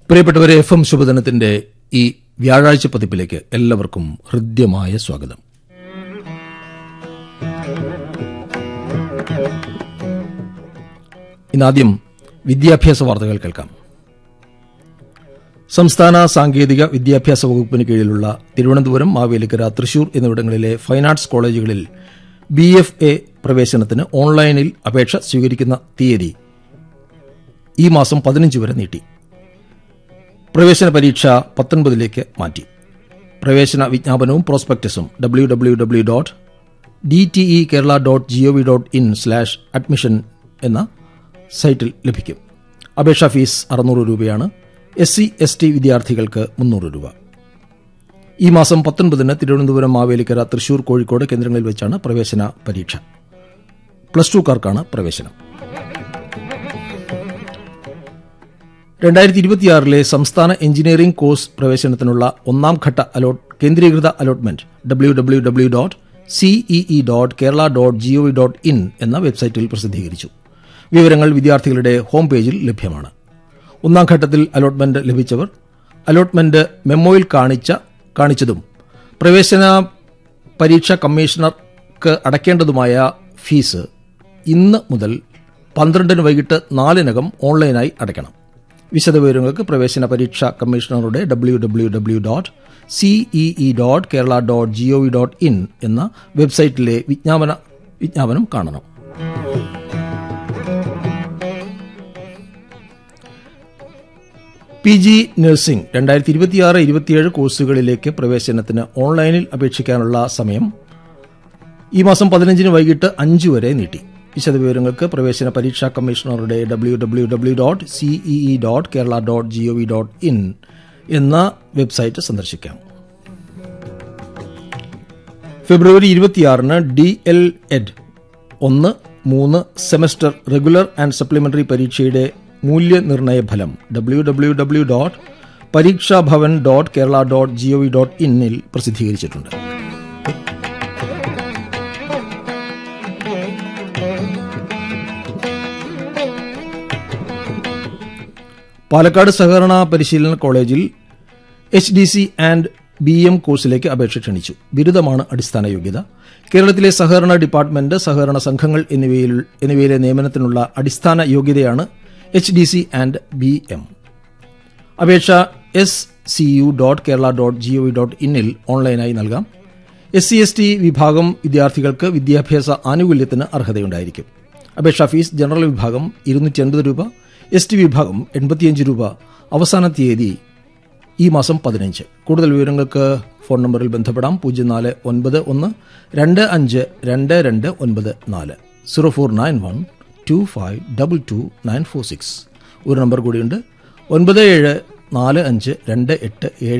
പ്രിയപ്പെട്ടവരെ F M ശുഭദിനത്തിന്റെ ഈ വ്യാഴാഴ്ച പതിപ്പിലേക്ക് എല്ലാവർക്കും ഹൃദ്യമായ സ്വാഗതം ഇന്നാദ്യം വിദ്യാഭ്യാസ വാർത്തകൾ കേൾക്കാം സംസ്ഥാന സാങ്കേതിക വിദ്യാഭ്യാസ വകുപ്പിന് കീഴിലുള്ള തിരുവനന്തപുരം മാവേലിക്കര തൃശൂർ എന്നിവിടങ്ങളിലെ ഫൈൻ ആർട്സ് കോളേജുകളിൽ ബി എഫ് എ പ്രവേശനത്തിന് ഓൺലൈനിൽ അപേക്ഷ സ്വീകരിക്കുന്ന തീയതി ഈ മാസം പതിനഞ്ച് വരെ നീട്ടി പ്രവേശന പരീക്ഷ പത്തൊൻപതിലേക്ക് മാറ്റി പ്രവേശന വിജ്ഞാപനവും പ്രോസ്പെക്ടസും W W W dot D T E Kerala dot G O V dot in slash admission എന്ന സൈറ്റിൽ ലഭിക്കും അപേക്ഷാ ഫീസ് അറുന്നൂറ് രൂപയാണ് എസ് സി എസ് ടി വിദ്യാർത്ഥികൾക്ക് മുന്നൂറ് രൂപ ഈ മാസം പത്തൊൻപതിന് തിരുവനന്തപുരം മാവേലിക്കര തൃശൂർ കോഴിക്കോട് കേന്ദ്രങ്ങളിൽ വെച്ചാണ് പ്രവേശന പരീക്ഷ പ്ലസ് ടുക്കാർക്കാണ് പ്രവേശനം രണ്ടായിരത്തി ഇരുപത്തിയാറിലെ സംസ്ഥാന എഞ്ചിനീയറിംഗ് കോഴ്സ് പ്രവേശനത്തിനുള്ള ഒന്നാം ഘട്ട അലോട്ട് കേന്ദ്രീകൃത allotment W W W dot CEE dot Kerala dot GOV dot in എന്ന വെബ്സൈറ്റിൽ പ്രസിദ്ധീകരിച്ചു വിവരങ്ങൾ വിദ്യാർത്ഥികളുടെ ഹോം പേജിൽ ലഭ്യമാണ് ഒന്നാം ഘട്ടത്തിൽ അലോട്ട്മെന്റ് ലഭിച്ചവർ അലോട്ട്മെന്റ് മെമ്മോയിൽ കാണിച്ച കാണിച്ചതും പ്രവേശന പരീക്ഷാ കമ്മീഷണർക്ക് അടയ്ക്കേണ്ടതുമായ ഫീസ് ഇന്ന് മുതൽ പന്ത്രണ്ടിന് വൈകിട്ട് നാലിനകം ഓൺലൈനായി അടയ്ക്കണം വിശദവിവരങ്ങൾക്ക് പ്രവേശന പരീക്ഷാ കമ്മീഷണറുടെ W W W dot CEE dot Kerala dot GOV dot in എന്ന വെബ്സൈറ്റിലെ വിജ്ഞാപന വിജ്ഞാപനം കാണണം പി ജി നഴ്സിംഗ് രണ്ടായിരത്തി ഇരുപത്തിയാറ് ഇരുപത്തിയേഴ് കോഴ്സുകളിലേക്ക് പ്രവേശനത്തിന് ഓൺലൈനിൽ അപേക്ഷിക്കാനുള്ള സമയം ഈ മാസം പതിനഞ്ചിന് വൈകിട്ട് അഞ്ച് വരെ നീട്ടി വിശദവിവരങ്ങൾക്ക് പ്രവേശന പരീക്ഷാ കമ്മീഷണറുടെ W W W dot CEE dot Kerala dot GOV dot in എന്ന വെബ്സൈറ്റ് സന്ദർശിക്കാം ഫെബ്രുവരി ഇരുപത്തിയാറിന് ഡി എൽ എഡ് ഒന്ന് മൂന്ന് സെമസ്റ്റർ റെഗുലർ ആൻഡ് സപ്ലിമെന്ററി പരീക്ഷയുടെ മൂല്യനിർണ്ണയ ഫലം W W W dot Pareekshabhavan dot Kerala dot GOV dot ഇന്നിൽ പ്രസിദ്ധീകരിച്ചിട്ടുണ്ട് പാലക്കാട് സഹകരണ പരിശീലന കോളേജിൽ H D C and B M കോഴ്സിലേക്ക് അപേക്ഷ ക്ഷണിച്ചു ബിരുദമാണ് അടിസ്ഥാന യോഗ്യത കേരളത്തിലെ സഹകരണ ഡിപ്പാർട്ട്മെന്റ് സഹകരണ സംഘങ്ങൾ എന്നിവയിൽ എന്നിവയിലെ നിയമനത്തിനുള്ള അടിസ്ഥാന യോഗ്യതയാണ് H D C and B M അപേക്ഷ S C U dot Kerala dot G O V dot ഇന്നിൽ ഓൺലൈനായി നൽകാം എസ് സി എസ് ടി വിഭാഗം വിദ്യാർത്ഥികൾക്ക് വിദ്യാഭ്യാസ ആനുകൂല്യത്തിന് അർഹതയുണ്ടായിരിക്കും അപേക്ഷാ ഫീസ് ജനറൽ വിഭാഗം ഇരുന്നൂറ്റി അൻപത് രൂപ എസ് ടി വിഭാഗം എൺപത്തിയഞ്ച് രൂപ അവസാന തീയതി ഈ മാസം പതിനഞ്ച് കൂടുതൽ വിവരങ്ങൾക്ക് ഫോൺ നമ്പറിൽ ബന്ധപ്പെടാം പൂജ്യം നാല് ഒൻപത് ഒന്ന് രണ്ട് അഞ്ച് രണ്ട് രണ്ട് ഒൻപത് നാല് zero four nine one two five double two nine four six ഒരു നമ്പർ കൂടിയുണ്ട് ഒൻപത് ഏഴ് നാല് അഞ്ച് രണ്ട് എട്ട് ഏഴ്